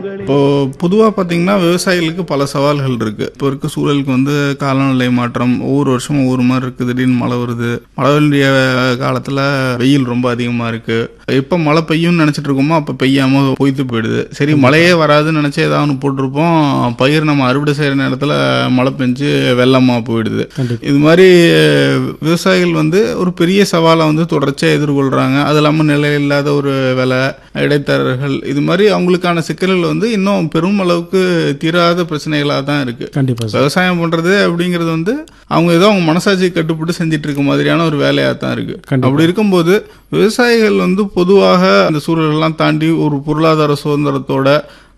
இப்போ பொதுவாக பார்த்தீங்கன்னா விவசாயிகளுக்கு பல சவால்கள் இருக்கு இப்போ இருக்க சூழலுக்கு வந்து காலநிலை மாற்றம் ஒவ்வொரு வருஷமும் ஒவ்வொரு மாதிரி இருக்கு திடீர்னு மழை வருது மழை வேண்டிய காலத்தில் வெயில் ரொம்ப அதிகமாக இருக்கு எப்போ மழை பெய்யும்னு நினச்சிட்டு இருக்கோமோ அப்போ பெய்யாம பொய்த்து போயிடுது சரி மழையே வராதுன்னு நினச்சி ஏதாவது ஒன்று போட்டிருப்போம் பயிர் நம்ம அறுவடை செய்கிற நேரத்தில் மழை பெஞ்சு வெள்ளமாக போயிடுது கண்டிப்பா. இது மாதிரி விவசாயிகள் வந்து ஒரு பெரிய சவாலை வந்து தொடர்ச்சியாக எதிர்கொள்கிறாங்க அது இல்லாமல் நிலையில்லாத ஒரு விலை இடைத்தரகர்கள் இது மாதிரி அவங்களுக்கான சிக்கல்கள் வந்து இன்னும் பெரும் அளவுக்கு தீராத பிரச்சனைகளாக தான் இருக்கு கண்டிப்பா சார் விவசாயம் பண்றது அப்படிங்கிறது வந்து அவங்க ஏதோ அவங்க மனசாட்சி கட்டுப்பட்டு செஞ்சுட்டு இருக்க மாதிரியான ஒரு வேலையாக தான் இருக்கு கண்டிப்பா. அப்படி இருக்கும்போது விவசாயிகள் வந்து பொதுவாக அந்த சூழலெல்லாம் தாண்டி ஒரு பொருளாதார சுதந்திரத்தோட